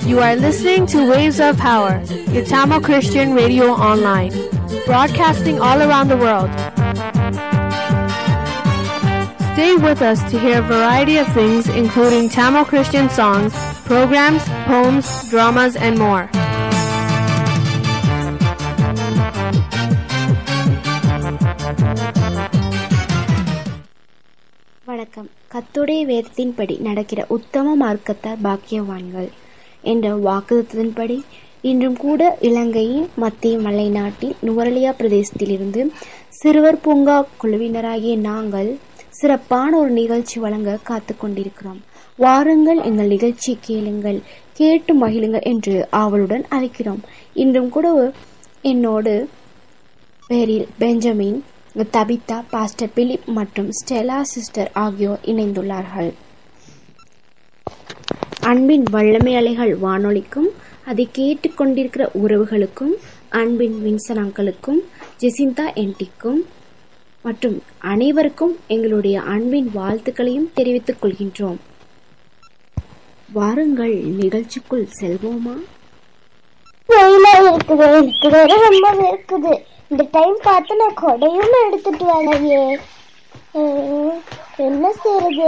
You are listening to Waves of Power, your Tamil Christian radio online, broadcasting all around the world. Stay with us to hear a variety of things, including Tamil Christian songs, programs, poems, dramas, and more. வணக்கம் கத்துடைய வேதத்தின்படி நடக்கிற உத்தம மார்க்கத்தார் பாக்கியவான்கள் என்ற வாக்குதத்தின்படி இன்றும் கூட இலங்கையின் மத்திய மலை நாட்டில் நுவரலியா பிரதேசத்திலிருந்து சிறுவர் பூங்கா குழுவினராகிய நாங்கள் சிறப்பான ஒரு நிகழ்ச்சி வழங்க காத்து கொண்டிருக்கிறோம் வாருங்கள் எங்கள் நிகழ்ச்சி கேளுங்கள் கேட்டு மகிழுங்கள் என்று ஆவலுடன் அழைக்கிறோம் இன்றும் கூட என்னோடு பேரில் பெஞ்சமின் தபிதா பாஸ்டர் பிலிப் மற்றும் ஸ்டெலா சிஸ்டர் ஆகியோர் இணைந்துள்ளார்கள் அன்பின் வல்லமை அலைகள் வானொலிக்கும் அதை கேட்டுக்கொண்டிருக்கிற உறவுகளுக்கும் அன்பின் வின்சன் அங்கிளுக்கும் ஜெசிந்தா என்டிக்கும் மற்றும் அனைவருக்கும் எங்களுடைய அன்பின் வாழ்த்துக்களையும் தெரிவித்துக் கொள்கின்றோம் வாருங்கள் நிகழ்ச்சிக்குள் செல்வோமா வெயிலா இருக்குது எனக்கு வேற ரொம்ப இருக்குது இந்த டைம் பார்த்து நான் கொடையும் எடுத்துட்டு வரலையே ஹம், என்ன செய்யறது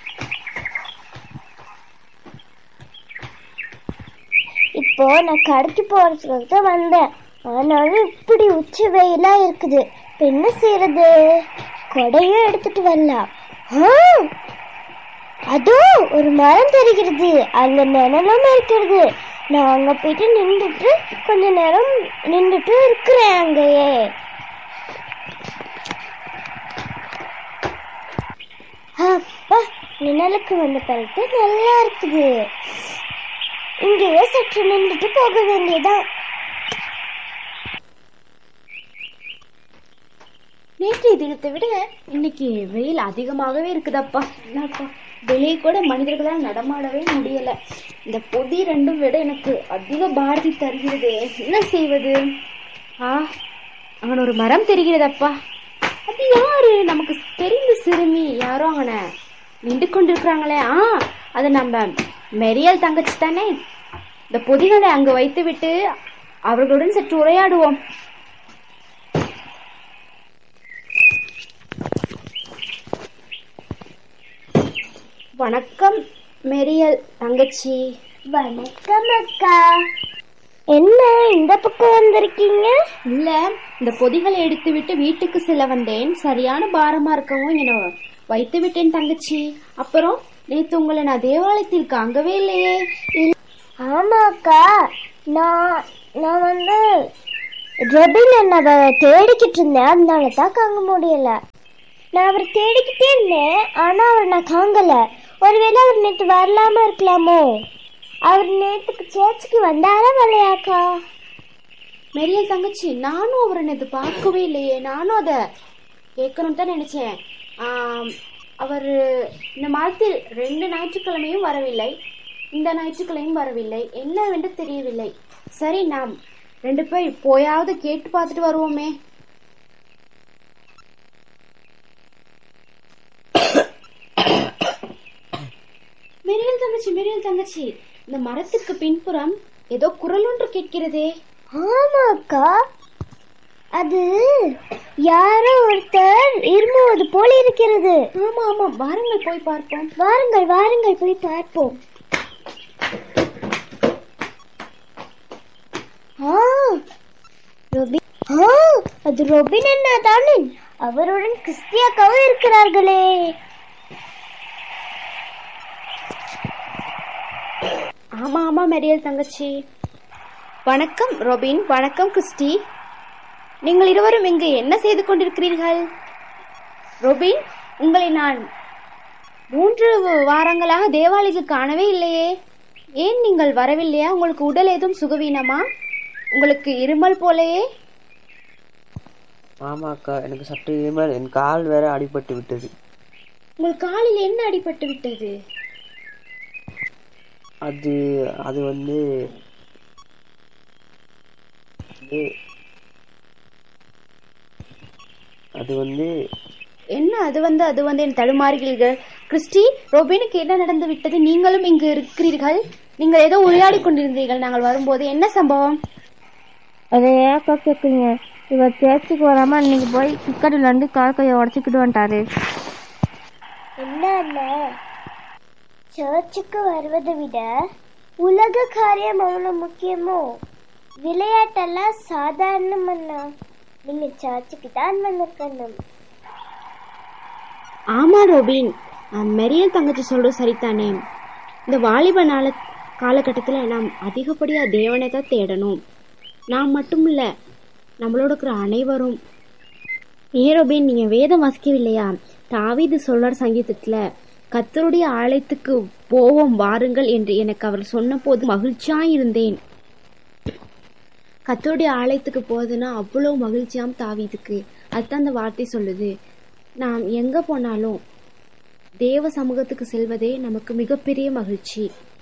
இப்போ நான் கடைக்கு போறதுக்கு தான் வந்தேன் ஆனாலும் இப்படி உச்சி வெயிலா இருக்குது இப்ப என்ன செய்யறது கொடையும் எடுத்துட்டு வரலாம் ஆ, அதோ ஒரு மரம் தெரிகிறது அங்க நிழலும் இருக்கிறது நான் அங்க போயிட்டு நின்றுட்டு கொஞ்ச நேரம் நின்றுட்டு இருக்கிறேன் அங்கேயே அப்பா நிழலுக்கு வந்த பிறகு நல்லா இருக்குது இங்கேயே சற்று நின்றுட்டு போக வேண்டியதான் நேற்றைய தினத்தை விட இன்னைக்கு வெயில் அதிகமாகவே இருக்குதப்பா என்னப்பா வெளியே கூட மனிதர்களால் நடமாடவே முடியல இந்த பொதி ரெண்டும் விட எனக்கு அதிக பாரதி தருகிறது என்ன செய்வது ஆ அவன் ஒரு மரம் தெரிகிறதப்பா அது யாரு நமக்கு தெரிந்த சிறுமி யாரோ அவனை நின்று கொண்டிருக்கிறாங்களே ஆ அது நம்ம மெரியல் தங்கச்சி தானே இந்த பொதிகளை அங்கு வைத்து விட்டு அவர்களுடன் சற்று உரையாடுவோம் வணக்கம் மெரியல் தங்கச்சி வணக்கம் அக்கா என்ன இந்த பக்கம் வந்திருக்கீங்க இல்ல இந்த பொதிகளை எடுத்துவிட்டு வீட்டுக்கு செல்ல வந்தேன் சரியான பாரமா இருக்கவும் இங்க வைத்து விட்டேன் தங்கச்சி அப்புறம் நேத்து உங்களை நான் தேவாலயத்தில் காங்கவே இல்லையே ஆமா அக்கா நான் நான் வந்து ரெபின் என்னவ தேடிக்கிட்டு இருந்தேன் அதனால தான் காங்க முடியல நான் அவர் தேடிக்கிட்டே இருந்தேன் ஆனா அவர் நான் காங்கல ஒருவேளை அவர் நேற்று வரலாம இருக்கலாமோ அவர் நேற்றுக்கு சேர்ச்சுக்கு வந்தாரா வரலையாக்கா மெரியல் தங்கச்சி நானும் அவரை நேத்து பார்க்கவே இல்லையே நானும் அதை கேட்கணும் தான் நினைச்சேன் ஆம், அவர் இந்த மாதத்தில் ரெண்டு ஞாயிற்றுக்கிழமையும் வரவில்லை இந்த ஞாயிற்றுக்கிழமையும் வரவில்லை என்னவென்று தெரியவில்லை சரி நாம் ரெண்டு பேர் போயாவது கேட்டு பார்த்துட்டு வருவோமே மெரியல் தங்கச்சி மெரியல் தங்கச்சி இந்த மரத்துக்கு பின்புறம் ஏதோ குரல் ஒன்று கேட்கிறதே ஆமா அக்கா அது யாரோ ஒருத்தர் இருமுவது போல இருக்கிறது ஆமா ஆமா வாருங்கள் போய் பார்ப்போம் வாருங்கள் வாருங்கள் போய் பார்ப்போம் ஆ ரொபின் ஆ அது ரொபின் அண்ணா தானே அவருடன் கிறிஸ்தியாக்காவும் இருக்கிறார்களே ஆமா ஆமா மெரியல் தங்கச்சி வணக்கம் ரொபின் வணக்கம் கிறிஸ்டி நீங்கள் இருவரும் இங்கு என்ன செய்து கொண்டிருக்கிறீர்கள் ரொபின் உங்களை நான் மூன்று வாரங்களாக தேவாலயத்தில் காணவே இல்லையே ஏன் நீங்கள் வரவில்லையா உங்களுக்கு உடல் ஏதும் சுகவீனமா உங்களுக்கு இருமல் போலயே ஆமா அக்கா எனக்கு சற்று இருமல் என் கால் வேற அடிபட்டு விட்டது உங்கள் காலில் என்ன அடிபட்டு விட்டது அது அது வந்து அது அது வந்து என்ன அது வந்து அது வந்து என் தடுமாறுகிறீர்கள் கிறிஸ்டி ரோபினுக்கு என்ன நடந்து விட்டது நீங்களும் இங்கு இருக்கிறீர்கள் நீங்கள் ஏதோ உரையாடி கொண்டிருந்தீர்கள் நாங்கள் வரும்போது என்ன சம்பவம் அதை ஏக்கா கேட்குறீங்க இவர் சேர்ச்சுக்கு வராமல் இன்னைக்கு போய் கிரிக்கெட் விளாண்டு கால் கையை உடச்சிக்கிட்டு வந்துட்டாரு என்ன அண்ணன் சர்ச்சுக்கு வருவதை விட உலக காரியம் அவ்வளோ முக்கியமோ விளையாட்டெல்லாம் சாதாரணம் அண்ணா நீங்க சர்ச்சுக்கு தான் வந்திருக்கணும் ஆமா ரோபின் ஆம், மெரியல் தங்கச்சி சொல்றது சரிதானே இந்த வாலிப நாள காலகட்டத்தில் நாம் அதிகப்படியாக தேவனை தான் தேடணும் நாம் மட்டும் இல்லை நம்மளோட இருக்கிற அனைவரும் ஏன் ரோபின் நீங்கள் வேதம் வாசிக்கவில்லையா தாவீது சொல்றார் சங்கீதத்தில் கத்தருடைய ஆலயத்துக்கு போவோம் வாருங்கள் என்று எனக்கு அவர் சொன்னபோது மகிழ்ச்சியாக இருந்தேன் கத்தருடைய ஆலயத்துக்கு போகுதுன்னா அவ்வளோ மகிழ்ச்சியாம் தாவீதுக்கு அதுதான் அந்த வார்த்தை சொல்லுது நாம் எங்கே போனாலும் தேவ சமூகத்துக்கு செல்வதே நமக்கு மிகப்பெரிய மகிழ்ச்சி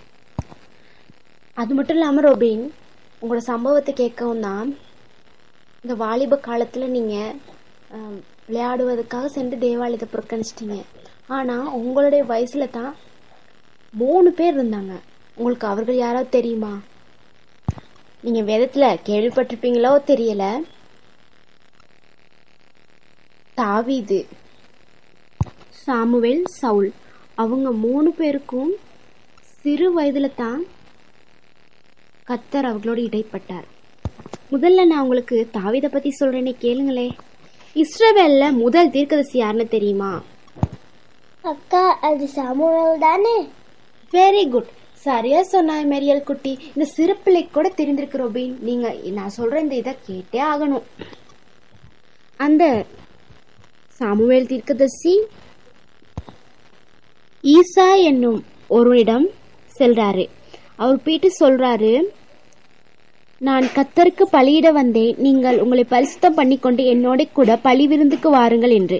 அது மட்டும் இல்லாமல் ரோபின் உங்களோட சம்பவத்தை கேட்கவும் தான் இந்த வாலிப காலத்தில் நீங்கள் விளையாடுவதற்காக சென்று தேவாலயத்தை புறக்கணிச்சிட்டீங்க ஆனால் உங்களுடைய வயசில் தான் மூணு பேர் இருந்தாங்க உங்களுக்கு அவர்கள் யாராவது தெரியுமா நீங்கள் வேதத்தில் கேள்விப்பட்டிருப்பீங்களோ தெரியல தாவீது சாமுவேல் சவுல் அவங்க மூணு பேருக்கும் சிறு வயதுல தான் கத்தர் அவர்களோடு இடைப்பட்டார் முதல்ல நான் உங்களுக்கு தாவீதை பத்தி சொல்றேனே கேளுங்களே இஸ்ரவேல்ல முதல் தீர்க்கதரிசி யாருன்னு தெரியுமா அக்கா அது சாமுவேல் தானே வெரி குட் சரியா சொன்னாய் மெரியல் குட்டி இந்த சிறு பிள்ளைக்கு கூட தெரிந்திருக்கு ரோபின் நீங்க நான் சொல்ற இந்த இதை கேட்டே ஆகணும் அந்த சாமுவேல் தீர்க்கதரிசி ஈசா என்னும் ஒருவனிடம் செல்றாரு அவர் போயிட்டு சொல்றாரு நான் கத்தருக்கு பலியிட வந்தேன் நீங்கள் உங்களை பரிசுத்தம் பண்ணிக்கொண்டு என்னோட கூட பலி விருந்துக்கு வாருங்கள் என்று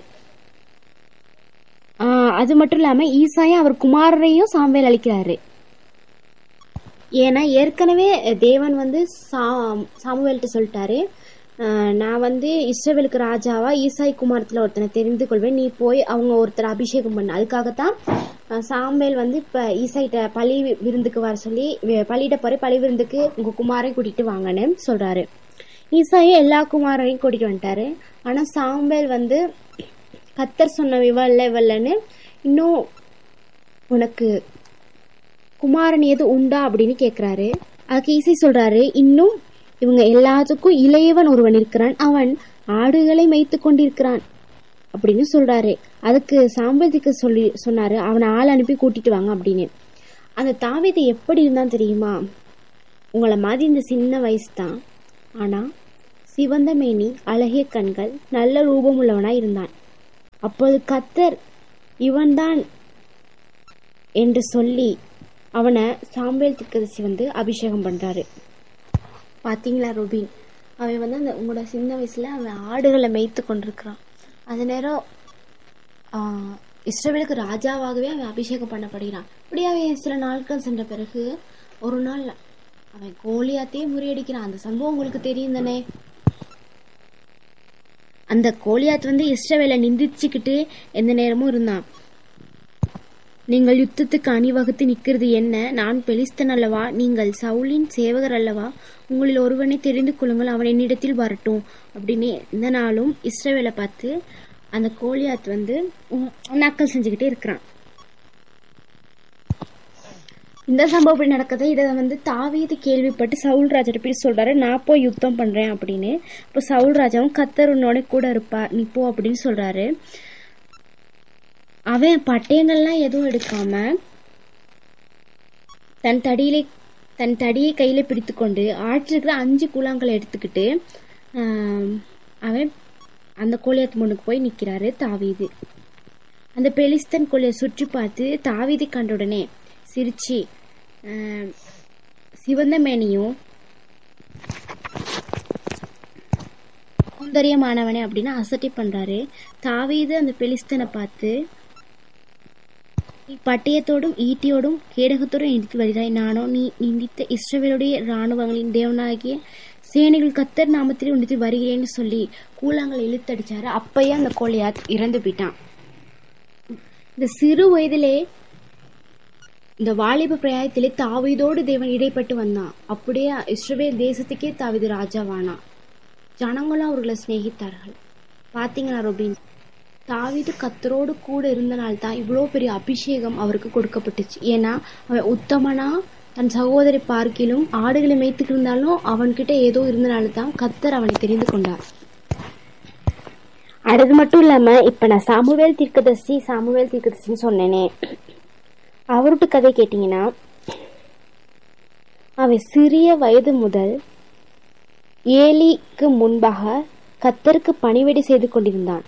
ஆஹ், அது மட்டும் இல்லாம ஈசாயா அவர் குமாரரையும் சாம்பேல் அளிக்கிறாரு ஏன்னா ஏற்கனவே தேவன் வந்து சா சாமுவேல்கிட்ட சொல்லிட்டாரு ஆஹ், நான் வந்து இஸ்ரவேலுக்கு ராஜாவா ஈசாய் குமாரத்தில் ஒருத்தனை தெரிந்து கொள்வேன் நீ போய் அவங்க ஒருத்தர் அபிஷேகம் பண்ண அதுக்காகத்தான் ஆஹ், சாமுவேல் வந்து இப்போ ஈசாயிட்ட பழி வி- விருந்துக்கு வர சொல்லி வி- பலியிட போற பழி விருந்துக்கு உங்க குமாரை கூட்டிட்டு வாங்கன்னு சொல்றாரு ஈசாயும் எல்லா குமாரையும் கூட்டிட்டு வந்துட்டாரு ஆனா சாமுவேல் வந்து கத்தர் சொன்ன இவல்ல இவல்லன்னு இன்னும் உனக்கு குமாரன் எது உண்டா அப்படின்னு கேக்குறாரு அதுக்கு ஈசை சொல்றாரு இன்னும் இவங்க எல்லாத்துக்கும் இளையவன் ஒருவன் இருக்கிறான் அவன் ஆடுகளை மேய்த்து கொண்டிருக்கிறான் அப்படின்னு சொல்றாரு அதுக்கு சாம்பதிக்கு சொல்லி சொன்னாரு அவனை ஆள் அனுப்பி கூட்டிட்டு வாங்க அப்படின்னு அந்த தாவீது எப்படி இருந்தான் தெரியுமா உங்களை மாதிரி இந்த சின்ன வயசு தான் ஆனா சிவந்த மேனி அழகிய கண்கள் நல்ல ரூபம் உள்ளவனா இருந்தான் அப்போது கத்தர் இவன்தான் என்று சொல்லி அவனை சாம்பேல் திக்கதசி வந்து அபிஷேகம் பண்றாரு பாத்தீங்களா ரூபின் அவன் வந்து அந்த உங்களோட சின்ன வயசுல அவன் ஆடுகளை மேய்த்து கொண்டிருக்கிறான் அந்த நேரம் ஆஹ், இஸ்ரவேலுக்கு ராஜாவாகவே அவன் அபிஷேகம் பண்ணப்படுகிறான் இப்படி அவன் சில நாட்கள் சென்ற பிறகு ஒரு நாள் அவன் கோலியாத்தையே முறியடிக்கிறான் அந்த சம்பவம் உங்களுக்கு தெரியும் தானே அந்த கோலியாத் வந்து இஸ்ரவேலை நிந்திச்சுக்கிட்டு எந்த நேரமும் இருந்தான் நீங்கள் யுத்தத்துக்கு அணிவகுத்து நிற்கிறது என்ன நான் பெலிஸ்தன் அல்லவா நீங்கள் சவுலின் சேவகர் அல்லவா உங்களில் ஒருவனை தெரிந்து கொள்ளுங்கள் அவன் என்னிடத்தில் வரட்டும் அப்படின்னு இந்த நாளும் இஸ்ரவேலை பார்த்து அந்த கோலியாத் வந்து உம், நக்கல் செஞ்சுக்கிட்டே இருக்கிறான் இந்த சம்பவம் இப்படி நடக்குது இதை வந்து தாவீது கேள்விப்பட்டு சவுல் ராஜாட்ட போய் சொல்றாரு நான் போய் யுத்தம் பண்றேன் அப்படின்னு இப்போ சவுல் ராஜாவும் கத்தர் உன்னோட கூட இருப்பார் நீ போ அப்படின்னு சொல்றாரு அவன் பட்டயங்கள்லாம் எதுவும் எடுக்காம தன் தடியிலே தன் தடியை கையில பிடித்துக்கொண்டு ஆற்றில் இருக்கிற அஞ்சு கூழாங்களை எடுத்துக்கிட்டு ஆம், அவன் அந்த கோலியாத் முன்னுக்கு போய் நிக்கிறாரு தாவீது அந்த பெலிஸ்தன் கோலியை சுற்றி பார்த்து தாவீதை கண்ட உடனே சிரிச்சு ஆம், சிவந்த மேனியும் சௌந்தரியமானவனே அப்படின்னு அசட்டி பண்றாரு தாவீது அந்த பெலிஸ்தனை பார்த்து நீ பட்டயத்தோடும் ஈட்டியோடும் கேடகத்தோடும் எடுத்து வருகிறாய் நானோ நீ நிந்தித்த இஸ்ரவேலுடைய இராணுவங்களின் தேவனாகிய சேனைகள் கத்தர் நாமத்திலே உண்டித்து வருகிறேன்னு சொல்லி கூழாங்களை இழுத்தடிச்சாரு அப்பயே அந்த கோலியாத் இறந்து போயிட்டான் இந்த சிறு வயதிலே இந்த வாலிப பிராயத்திலே தாவீதோடு தேவன் இடைப்பட்டு வந்தான் அப்படியே இஸ்ரவேல் தேசத்துக்கே தாவீது ராஜாவானான் ஜனங்களும் அவர்களை சிநேகித்தார்கள் பார்த்தீங்களா ரொபின் தாவீது கத்தரோடு கூட இருந்தனால தான் இவ்வளோ பெரிய அபிஷேகம் அவருக்கு கொடுக்கப்பட்டுச்சு ஏன்னா அவன் உத்தமனா தன் சகோதரி பார்க்கிலும் ஆடுகளை மேய்த்துக்கு இருந்தாலும் அவன்கிட்ட ஏதோ இருந்தனால தான் கத்தர் அவனை தெரிந்து கொண்டார் அது மட்டும் இல்லாம இப்ப நான் சாமுவேல் தீர்க்கதர்சி சாமுவேல் தீர்க்கதர்சின்னு சொன்னேனே அவருட்டு கதை கேட்டீங்கன்னா அவன் சிறிய வயது முதல் ஏலிக்கு முன்பாக கத்தருக்கு பணிவிடை செய்து கொண்டிருந்தான்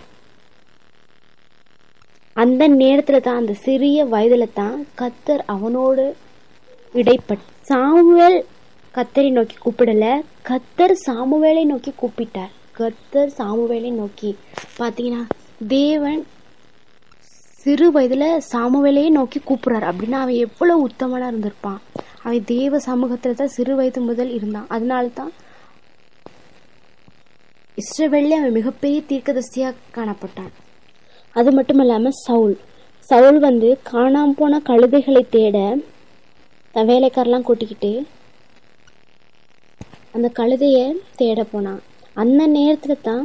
அந்த நேரத்துல தான் அந்த சிறிய வயதுல தான் கத்தர் அவனோடு இடைப்பட் சாமுவேல் கத்தரை நோக்கி கூப்பிடல கத்தர் சாமுவேலை நோக்கி கூப்பிட்டார் கத்தர் சாமுவேலை நோக்கி பாத்தீங்கன்னா தேவன் சிறு வயதுல சாமுவேலையே நோக்கி கூப்பிடுறாரு அப்படின்னா அவன் எவ்வளவு உத்தமனா இருந்திருப்பான் அவன் தேவ சமூகத்துல தான் சிறு வயது முதல் இருந்தான் அதனால தான் இஸ்ரவேல்ல அவன் மிகப்பெரிய தீர்க்கதரிசியா காணப்பட்டான் அது மட்டும் இல்லாம சவுல் சவுல் வந்து காணாம போன கழுதைகளை தேட தன் வேலைக்காரெல்லாம் கூட்டிக்கிட்டு அந்த கழுதைய தேட போனான் அந்த நேரத்துல தான்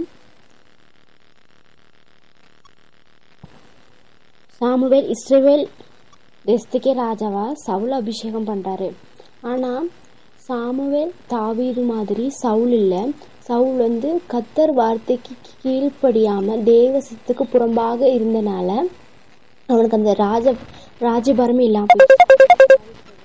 சாமுவேல் இஸ்ரவேல் தேசத்துக்கே ராஜாவா சவுல் அபிஷேகம் பண்றாரு ஆனா சாமுவேல் தாவீது மாதிரி சவுல் இல்ல சவுல் வந்து கத்தர் வார்த்தைக்கு கீழ்ப்படியாம தேவசத்துக்கு புறம்பாக இருந்தனால அவனுக்கு அந்த ராஜ ராஜபரமே இல்லாம போயிடுச்சு.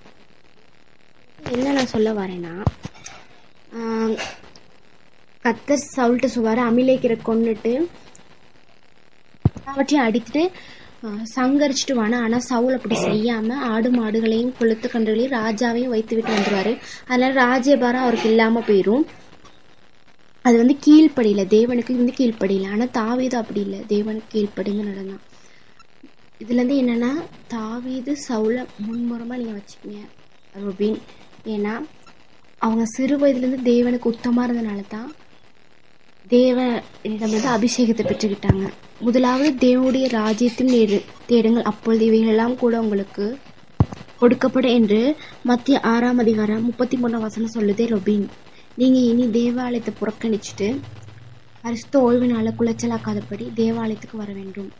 என்ன நான் சொல்ல வரேன்னா ஆஹ், கத்தர் சவுல்ட்டு சொல்வாரு அமிலேக்கிற கொன்னுட்டு எல்லாவற்றையும் அடித்துட்டு ஆஹ், சங்கரிச்சுட்டு வானா ஆனா சவுல் அப்படி செய்யாம ஆடு மாடுகளையும் கொளுத்து கன்றுகளையும் ராஜாவையும் வைத்து விட்டு வந்துருவாரு அதனால ராஜ்யபாரம் அவருக்கு இல்லாம போயிரும் அது வந்து கீழ்ப்படியில தேவனுக்கு வந்து கீழ்ப்படியில ஆனா தாவீது அப்படி இல்லை தேவனுக்கு கீழ்ப்படிந்து நடந்தான் இதுல இருந்து என்னன்னா தாவீது சவுல முன்முறமா நீங்க வச்சுக்கீங்க ரொபின் ஏன்னா அவங்க சிறு வயதுல இருந்து தேவனுக்கு உத்தமா இருந்தனால தான் தேவனிடம் வந்து அபிஷேகத்தை பெற்றுக்கிட்டாங்க முதலாவது தேவனுடைய ராஜ்யத்தின் நேரு தேடுங்கள் அப்பொழுது இவைகளெல்லாம் கூட உங்களுக்கு கொடுக்கப்படும் என்று மத்திய ஆறாம் அதிகாரம் முப்பத்தி மூணாம் வசனம் சொல்லுதே ரொபின் நீங்க இனி தேவாலயத்தை புறக்கணிச்சுட்டு பரிசுத்த ஓய்வு நாள குலைச்சலாக்காதபடி தேவாலயத்துக்கு வர வேண்டும்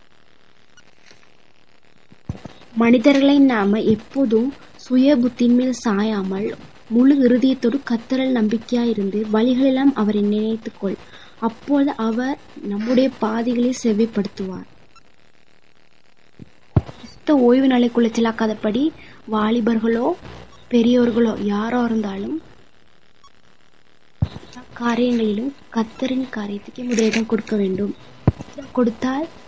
மனிதர்களை நாம எப்போதும் சுய புத்தின் மேல் சாயாமல் முழு இருதயத்தோடு கத்தரல் நம்பிக்கையா இருந்து வழிகளெல்லாம் அவரை நினைத்துக்கொள் அப்போது அவர் நம்முடைய பாதைகளை செவ்விப்படுத்துவார் சுத்த ஓய்வு நாளை குலைச்சலாக்காதபடி வாலிபர்களோ பெரியோர்களோ யாரோ இருந்தாலும் காரியங்களிலும் கத்தரின் காரியத்துக்கு முதலிடம் கொடுக்க வேண்டும் கொடுத்தால்